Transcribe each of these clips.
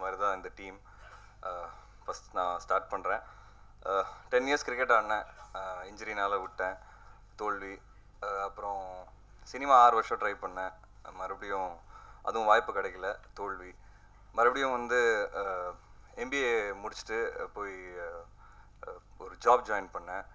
மாதிரி தான் இந்த டீம் ஃபஸ்ட் நான் ஸ்டார்ட் பண்ணுறேன் டென் இயர்ஸ் கிரிக்கெட் ஆடினேன் இன்ஜுரினால் விட்டேன் தோல்வி அஹ் அப்புறம் சினிமா ஆறு வருஷம் ட்ரை பண்ணேன் மறுபடியும் அதுவும் வாய்ப்பு கிடைக்கல தோல்வி மறுபடியும் வந்து எம்பிஏ முடிச்சுட்டு போய் அஹ், அஹ், ஒரு ஜாப் ஜாயின் பண்ணேன்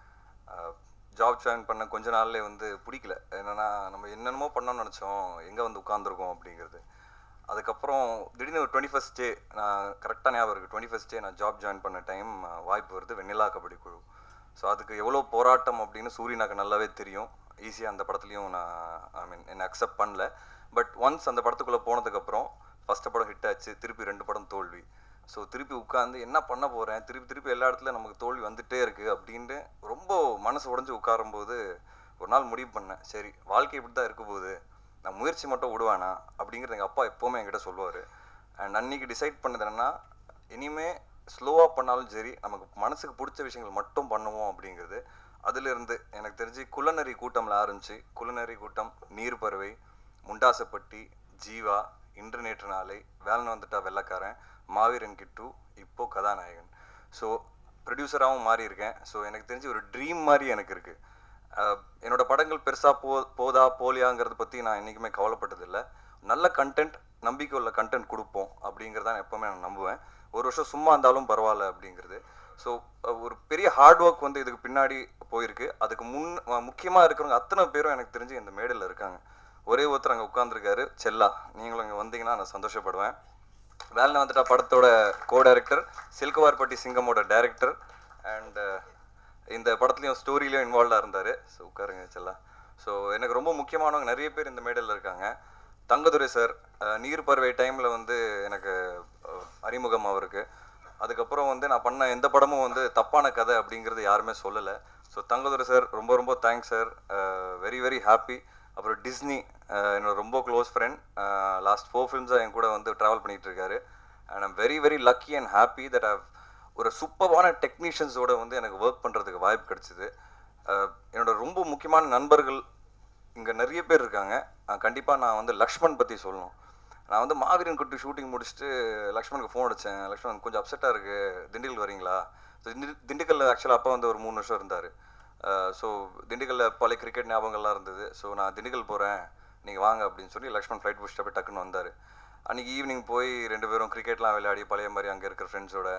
ஜாப் ஜாயின் பண்ண கொஞ்ச நாள்லேயே வந்து பிடிக்கல என்னென்னா நம்ம என்னென்னமோ பண்ணோம்னு நினச்சோம் எங்கே வந்து உட்காந்துருக்கோம் அப்படிங்கிறது அதுக்கப்புறம் திடீர்னு ஒரு டுவெண்ட்டி ஃபஸ்ட் டே நான் கரெக்டாக ஞாபகம் இருக்குது டுவெண்ட்டி ஃபஸ்ட் டே நான் ஜாப் ஜாயின் பண்ண டைம் வாய்ப்பு வருது வெண்ணிலா கபடி குழு ஸோ அதுக்கு எவ்வளோ போராட்டம் அப்படின்னு சூரியனாக்கு நல்லாவே தெரியும் ஈஸியாக அந்த படத்துலையும் நான் ஐ மீன் என்னை அக்செப்ட் பண்ணல பட் ஒன்ஸ் அந்த படத்துக்குள்ளே போனதுக்கப்புறம் ஃபஸ்ட்டு படம் ஹிட் ஆச்சு திருப்பி ரெண்டு படம் தோல்வி ஸோ திருப்பி உட்காந்து என்ன பண்ண போகிறேன் திருப்பி திருப்பி எல்லா இடத்துல நமக்கு தோல்வி வந்துட்டே இருக்குது அப்படின்ட்டு ரொம்ப மனசு உடஞ்சி உட்காரும்போது ஒரு நாள் முடிவு பண்ணேன் சரி வாழ்க்கை இப்படி தான் இருக்க போகுது நான் முயற்சி மட்டும் விடுவானா அப்படிங்கிறது எங்கள் அப்பா எப்போவுமே என்கிட்ட சொல்லுவார் அண்ட் அன்னைக்கு டிசைட் பண்ணது என்னென்னா இனிமே ஸ்லோவாக பண்ணாலும் சரி நமக்கு மனசுக்கு பிடிச்ச விஷயங்கள் மட்டும் பண்ணுவோம் அப்படிங்கிறது அதிலிருந்து எனக்கு தெரிஞ்சு குலநரி கூட்டம்ல ஆரம்பிச்சு குலநரி கூட்டம் நீர்பறவை முண்டாசப்பட்டி ஜீவா இன்று நேற்று நாளை வேலன் வந்துட்டா வெள்ளக்காரன் மாவீரன் கிட்டு இப்போ கதாநாயகன் ஸோ ப்ரொடியூசராகவும் மாறி இருக்கேன் ஸோ எனக்கு தெரிஞ்சு ஒரு ட்ரீம் மாதிரி எனக்கு இருக்குது அஹ் என்னோட படங்கள் பெருசாக போ போதா போலியாங்கிறத பற்றி நான் என்றைக்குமே கவலைப்பட்டதில்லை நல்ல கண்டென்ட் நம்பிக்கை உள்ள கண்டென்ட் கொடுப்போம் அப்படிங்கிறத நான் எப்போவுமே நான் நம்புவேன் ஒரு வருஷம் சும்மா இருந்தாலும் பரவாயில்ல அப்படிங்கிறது ஸோ ஒரு பெரிய ஹார்ட் ஒர்க் வந்து இதுக்கு பின்னாடி போயிருக்கு அதுக்கு முன் முக்கியமாக இருக்கிறவங்க அத்தனை பேரும் எனக்கு தெரிஞ்சு இந்த மேடையில் இருக்காங்க ஒரே ஒருத்தர் அங்கே உட்காந்துருக்காரு செல்லா நீங்களும் இங்கே வந்தீங்கன்னா நான் சந்தோஷப்படுவேன் வேலை வந்துட்டா படத்தோட கோ டைரக்டர் சில்குவார்பட்டி சிங்கமோட டைரக்டர் அண்ட் இந்த படத்துலையும் ஸ்டோரியிலையும் இன்வால்வ்டாக இருந்தார் ஸோ உட்காருங்க செல்லா ஸோ எனக்கு ரொம்ப முக்கியமானவங்க நிறைய பேர் இந்த மேடையில் இருக்காங்க தங்கதுரை சார் நீர் பறவை டைமில் வந்து எனக்கு அஹ், அறிமுகம் அவருக்கு அதுக்கப்புறம் வந்து நான் பண்ண எந்த படமும் வந்து தப்பான கதை அப்படிங்கிறது யாருமே சொல்லலை ஸோ தங்கதுரை சார் ரொம்ப ரொம்ப thanks sir very very happy அப்புறம் டிஸ்னி அஹ், என்னோட ரொம்ப க்ளோஸ் ஃப்ரெண்ட் லாஸ்ட் ஃபோர் ஃபிலிம்ஸாக என் கூட வந்து ட்ராவல் பண்ணிட்டு இருக்காரு and I'm very very lucky and happy that have ஒரு சூப்பரான டெக்னீஷியன்ஸோட வந்து எனக்கு ஒர்க் பண்ணுறதுக்கு வாய்ப்பு கிடைச்சிது அஹ், என்னோட ரொம்ப முக்கியமான நண்பர்கள் இங்கே நிறைய பேர் இருக்காங்க கண்டிப்பாக நான் வந்து லக்ஷ்மண் பற்றி சொல்லணும் நான் வந்து மாவீரன் குட்டி ஷூட்டிங் முடிச்சுட்டு லக்ஷ்மணுக்கு ஃபோன் அடித்தேன் லக்ஷ்மண் கொஞ்சம் அப்செட்டாக இருக்குது திண்டுக்கல் வரீங்களா ஸோ திண்டுக்கல்ல ஆக்சுவலாக அப்பா வந்து ஒரு மூணு வருஷம் இருந்தார் ஸோ திண்டுக்கல்லில் பழைய கிரிக்கெட் ஞாபகங்கள்லாம் இருந்தது ஸோ நான் திண்டுக்கல் போகிறேன் நீங்கள் வாங்க அப்படின்னு சொல்லி லக்ஷ்மண் ஃப்ளைட் பிடிச்சிட்டு போய் டக்குன்னு வந்தார் அன்றைக்கி ஈவினிங் போய் ரெண்டு பேரும் கிரிக்கெட்லாம் விளையாடி பழைய மாதிரி அங்கே இருக்கிற ஃப்ரெண்ட்ஸோட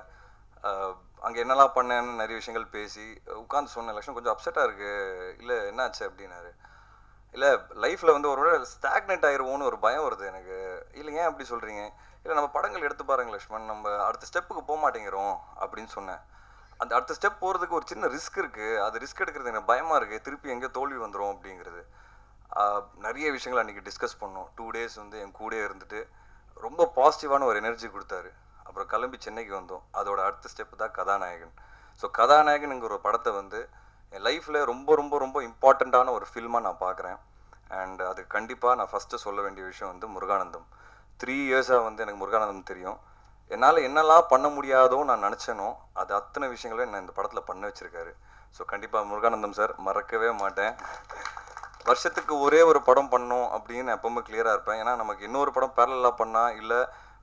அங்கே என்னெல்லாம் பண்ணேன்னு நிறைய விஷயங்கள் பேசி உட்காந்து சொன்னேன் லக்ஷ்மண் கொஞ்சம் அப்செட்டாக இருக்குது இல்லை என்னாச்சு அப்படின்னாரு இல்லை லைஃப்பில் வந்து ஒரு வேளை ஸ்டாக்னெட் ஆயிருவோன்னு ஒரு பயம் வருது எனக்கு இல்லை ஏன் அப்படி சொல்கிறீங்க இல்லை நம்ம படங்கள் எடுத்து பாருங்க லக்ஷ்மண் நம்ம அடுத்த ஸ்டெப்புக்கு போக மாட்டேங்கிறோம் அப்படின்னு சொன்னேன் அந்த அடுத்த ஸ்டெப் போகிறதுக்கு ஒரு சின்ன ரிஸ்க் இருக்குது அது ரிஸ்க் எடுக்கிறது எனக்கு பயமாக இருக்குது திருப்பி எங்கே தோல்வி வந்துடும் அப்படிங்கிறது ஆஹ் நிறைய விஷயங்கள் அன்றைக்கி டிஸ்கஸ் பண்ணோம் டூ டேஸ் வந்து என் கூடயே இருந்துட்டு ரொம்ப பாசிட்டிவான ஒரு எனர்ஜி கொடுத்தாரு அப்புறம் கிளம்பி சென்னைக்கு வந்தோம் அதோட அடுத்த ஸ்டெப் தான் கதாநாயகன் ஸோ கதாநாயகனுங்கிற ஒரு படத்தை வந்து என் லைஃப்பில் ரொம்ப ரொம்ப ரொம்ப இம்பார்ட்டண்ட்டான ஒரு ஃபில்மாக நான் பார்க்குறேன் அண்ட் அது கண்டிப்பாக நான் ஃபஸ்ட்டு சொல்ல வேண்டிய விஷயம் வந்து முருகானந்தம் த்ரீ இயர்ஸாக வந்து எனக்கு முருகானந்தம் தெரியும் என்னால் என்னெல்லாம் பண்ண முடியாதோ நான் நினச்சேனோ அது அத்தனை விஷயங்களையும் நான் இந்த படத்தில் பண்ண வச்சுருக்காரு ஸோ கண்டிப்பாக முருகானந்தம் சார் மறக்கவே மாட்டேன் வருஷத்துக்கு ஒரே ஒரு படம் பண்ணோம் அப்படின்னு நான் எப்பவுமே கிளியராக இருப்பேன் ஏன்னா நமக்கு இன்னொரு படம் பேரலாக பண்ணால் இல்லை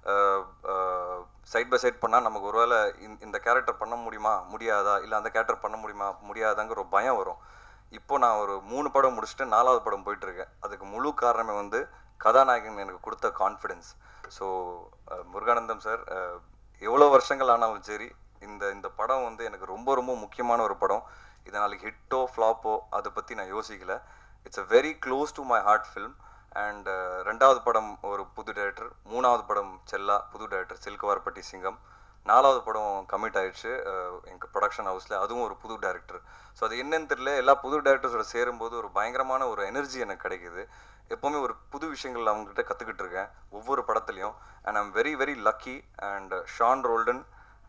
சைட் பை சைட் பண்ணால் நமக்கு ஒருவேளை இந்த- இந்த கேரக்டர் பண்ண முடியுமா முடியாதா இல்லை அந்த கேரக்டர் பண்ண முடியுமா முடியாதாங்கிற ஒரு பயம் வரும் இப்போ நான் ஒரு மூணு படம் முடிச்சுட்டு நாலாவது படம் போயிட்டு இருக்கேன் அதுக்கு முழு காரணமே வந்து கதாநாயகன் எனக்கு கொடுத்த கான்ஃபிடென்ஸ் ஸோ முருகானந்தம் சார் எவ்வளோ வருஷங்கள் ஆனாலும் சரி இந்த இந்த படம் வந்து எனக்கு ரொம்ப ரொம்ப முக்கியமான ஒரு படம் இது நாளைக்கு ஹிட்டோ ஃப்ளாப்போ அதை பற்றி நான் யோசிக்கல it's a very close to my heart film and ரெண்டாவது படம் ஒரு புது டைரக்டர் மூணாவது படம் செல்லா புது டைரக்டர் சில்குவார்பட்டி சிங்கம் நாலாவது படம் கமிட் ஆயிடுச்சு எங்கள் ப்ரொடக்ஷன் ஹவுஸில் அதுவும் ஒரு புது டைரக்டர் ஸோ அது என்னன்னு தெரியல எல்லா புது டேரக்டர்ஸோட சேரும்போது ஒரு பயங்கரமான ஒரு எனர்ஜி எனக்கு கிடைக்குது எப்போவுமே ஒரு புது விஷயங்கள் அவங்ககிட்ட கற்றுக்கிட்டு இருக்கேன் ஒவ்வொரு படத்துலையும் and I'm very very lucky and Sean Roldan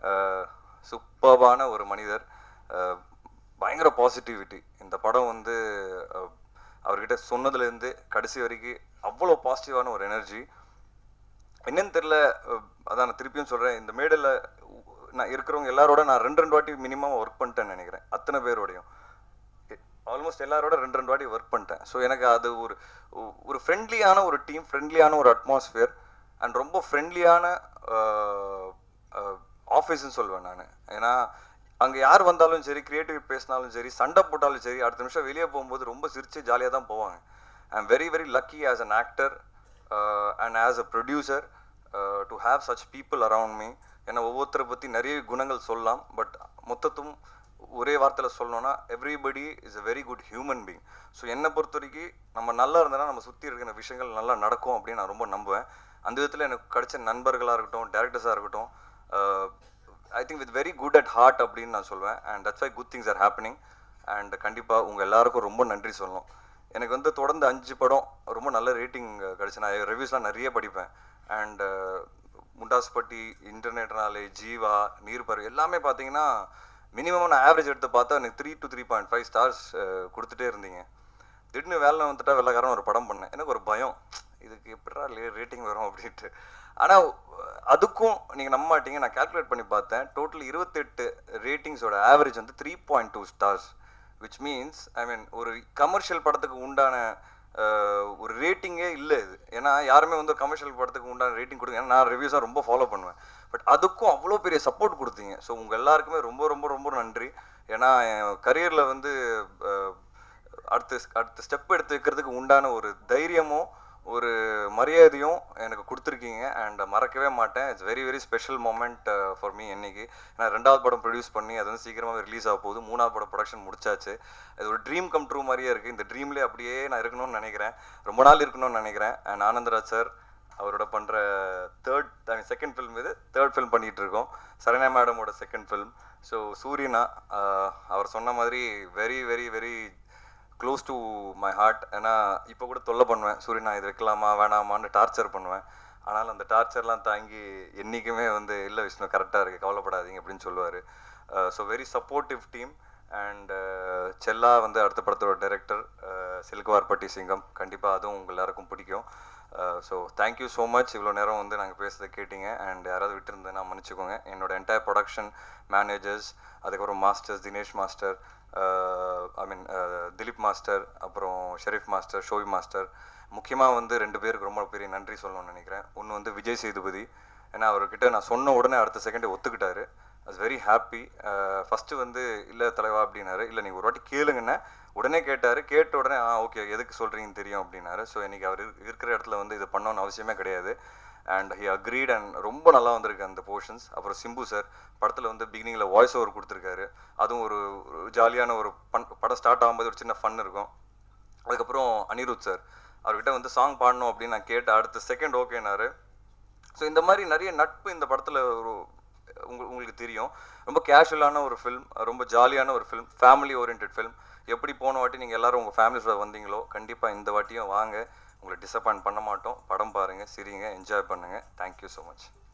சூப்பர்பான ஒரு மனிதர் அஹ், பயங்கர பாசிட்டிவிட்டி இந்த படம் வந்து அஹ், அவர்கிட்ட சொன்னதுலேருந்து கடைசி வரைக்கும் அவ்வளோ பாசிட்டிவான ஒரு எனர்ஜி என்னன்னு தெரில அதான் நான் திருப்பியும் சொல்கிறேன் இந்த மேடையில் நான் இருக்கிறவங்க எல்லாரோட நான் ரெண்டு ரெண்டு வாட்டி மினிமம் ஒர்க் பண்ணிட்டேன்னு நினைக்கிறேன் அத்தனை பேரோடையும் ஆல்மோஸ்ட் எல்லாரோட ரெண்டு ரெண்டு வாட்டி ஒர்க் பண்ணிட்டேன் ஸோ எனக்கு அது ஒரு ஒரு ஃப்ரெண்ட்லியான ஒரு டீம் ஃப்ரெண்ட்லியான ஒரு அட்மாஸ்ஃபியர் அண்ட் ரொம்ப ஃப்ரெண்ட்லியான ஆஃபீஸ்ன்னு சொல்லுவேன் நான் ஏன்னா அங்கே யார் வந்தாலும் சரி கிரியேட்டிவ் பேசினாலும் சரி சண்டை போட்டாலும் சரி அடுத்த நிமிஷம் வெளியே போகும்போது ரொம்ப சிரித்து ஜாலியாக தான் போவாங்க I am very very lucky as an actor and as a producer to have such people around me ஏன்னா ஒவ்வொருத்தரை பற்றி நிறைய குணங்கள் சொல்லலாம் பட் மொத்தத்தும் ஒரே வார்த்தையில் சொல்லணும்னா everybody is a very good human being so என்னை பொறுத்த வரைக்கும் நம்ம நல்லா இருந்தோன்னா நம்ம சுற்றி இருக்கிற விஷயங்கள் நல்லா நடக்கும் அப்படின்னு நான் ரொம்ப நம்புவேன் அந்த விதத்தில் எனக்கு கிடைச்ச நண்பர்களாக இருக்கட்டும் டேரக்டர்ஸாக இருக்கட்டும் I think with very good at heart அப்படின்னு நான் சொல்வேன் and that's why good things are happening and கண்டிப்பாக உங்கள் எல்லாருக்கும் ரொம்ப நன்றி சொல்லணும் எனக்கு வந்து தொடர்ந்து அஞ்சு படம் ரொம்ப நல்ல ரேட்டிங் கிடச்சி நான் ரிவ்யூஸ்லாம் நிறைய படிப்பேன் அண்ட் முண்டாஸ்பட்டி இன்டர்நெட்னாலே ஜீவா நீர்பறவை எல்லாமே பார்த்தீங்கன்னா மினிமம் நான் ஆவரேஜ் எடுத்து பார்த்தா எனக்கு three to three point five stars கொடுத்துட்டே இருந்தீங்க திடீர்னு வேலை வந்துட்டா வெள்ளக்காரன் ஒரு படம் பண்ணேன் எனக்கு ஒரு பயம் இதுக்கு எப்படா ரேட்டிங் வரும் அப்படின்ட்டு ஆனால் அதுக்கும் நீங்கள் நம்ப மாட்டீங்க நான் கால்குலேட் பண்ணி பார்த்தேன் டோட்டல் இருபத்தெட்டு ரேட்டிங்ஸோட ஆவரேஜ் வந்து three point two stars which means I mean ஒரு கமர்ஷியல் படத்துக்கு உண்டான அஹ், ஒரு ரேட்டிங்கே இல்லை இது ஏன்னா யாருமே வந்து ஒரு கமர்ஷியல் படத்துக்கு உண்டான ரேட்டிங் கொடுங்க ஏன்னா நான் ரிவ்யூஸாக ரொம்ப ஃபாலோ பண்ணுவேன் பட் அதுக்கும் அவ்வளோ பெரிய சப்போர்ட் கொடுத்தீங்க ஸோ உங்கள் எல்லாருக்குமே ரொம்ப ரொம்ப ரொம்ப நன்றி ஏன்னா என் கரியரில் வந்து அஹ், அடுத்த அடுத்த ஸ்டெப் எடுத்து வைக்கிறதுக்கு உண்டான ஒரு தைரியமும் ஒரு மரியாதையும் எனக்கு கொடுத்துருக்கீங்க அண்ட் மறக்கவே மாட்டேன் it's very very special moment for me இன்னைக்கு நான் ரெண்டாவது படம் ப்ரொடியூஸ் பண்ணி அது வந்து சீக்கிரமாக ரிலீஸ் ஆக போகுது மூணாவது படம் ப்ரொடக்ஷன் முடிச்சாச்சு அது ஒரு ட்ரீம் கம் ட்ரூ மாதிரியே இருக்குது இந்த ட்ரீம்லேயே அப்படியே நான் இருக்கணும்னு நினைக்கிறேன் ரொம்ப நாள் இருக்கணும்னு நினைக்கிறேன் அண்ட் ஆனந்தராஜ் சார் அவரோட பண்ணுற third I mean second film இது தேர்ட் ஃபில்ம் பண்ணிகிட்டு இருக்கோம் சரண்யா மேடமோட செகண்ட் ஃபில்ம் ஸோ சூரியனா ஆஹ், அவர் சொன்ன மாதிரி very very very close to my heart ஏன்னா இப்போ கூட தொல்லை பண்ணுவேன் சூரியனா இது வைக்கலாமா வேணாமான்னு டார்ச்சர் பண்ணுவேன் ஆனால் அந்த டார்ச்சர்லாம் தாங்கி என்றைக்குமே வந்து இல்லை விஷ்ணு கரெக்டாக இருக்குது கவலைப்படாதீங்க அப்படின்னு சொல்லுவார் so very supportive team and Chella வந்து அடுத்த படத்தோட டைரக்டர் சில்குவார்பட்டி சிங்கம் கண்டிப்பாக அதுவும் உங்கள் எல்லாருக்கும் பிடிக்கும் ஸோ தேங்க்யூ ஸோ மச் இவ்வளோ நேரம் வந்து நாங்கள் பேசுறதை கேட்டீங்க அண்ட் யாராவது விட்டுருந்தேன்னா மன்னிச்சுக்கோங்க என்னோட என்டையர் ப்ரொடக்ஷன் மேனேஜர்ஸ் அதுக்கப்புறம் masters Dinesh master I mean Dileep master அப்புறம் ஷெரீஃப் மாஸ்டர் ஷோவி மாஸ்டர் முக்கியமாக வந்து ரெண்டு பேருக்கு ரொம்ப பெரிய நன்றி சொல்லணும்னு நினைக்கிறேன் ஒன்று வந்து விஜய் சேதுபதி ஏன்னா அவர்கிட்ட நான் சொன்ன உடனே அடுத்த செகண்டே ஒத்துக்கிட்டாரு அஸ் வெரி ஹாப்பி ஃபஸ்ட்டு வந்து இல்லை தலைவா அப்படின்னாரு இல்லை நீங்கள் ஒரு வாட்டி கேளுங்கண்ணே உடனே கேட்டார் கேட்ட உடனே ஆ ஓகே எதுக்கு சொல்கிறீங்கன்னு தெரியும் அப்படின்னாரு ஸோ இன்னைக்கு அவர் இரு- இருக்கிற இடத்துல வந்து இது பண்ணணும்னு அவசியமே கிடையாது அண்ட் ஹி அக்ரீட் அண்ட் ரொம்ப நல்லா வந்திருக்கு அந்த போர்ஷன்ஸ் அப்புறம் சிம்பு சார் படத்தில் வந்து பிகினிங்கில் வாய்ஸ் ஓவர் கொடுத்துருக்காரு அதுவும் ஒரு ஒரு ஜாலியான ஒரு பண் படம் ஸ்டார்ட் ஆகும்போது ஒரு சின்ன ஃபன் இருக்கும் அதுக்கப்புறம் அனிருத் சார் அவர்கிட்ட வந்து சாங் பாடணும் அப்படின்னு நான் கேட்டேன் அடுத்த செகண்ட் ஓகேனாரு ஸோ இந்த மாதிரி நிறைய நட்பு இந்த படத்தில் ஒரு உங்க- உங்களுக்கு தெரியும் ரொம்ப கேஷுவலான ஒரு ஃபில்ம் ரொம்ப ஜாலியான ஒரு ஃபில்ம் ஃபேமிலி ஓரியன்ட் ஃபில்ம் எப்படி போன வாட்டி நீங்கள் எல்லாரும் உங்கள் ஃபேமிலிஸோட வந்தீங்களோ கண்டிப்பாக இந்த வாட்டியும் வாங்க உங்களை டிசப்பாயின்ட் பண்ண மாட்டோம் படம் பாருங்கள் சிரிங்க என்ஜாய் பண்ணுங்கள் தேங்க்யூ ஸோ மச்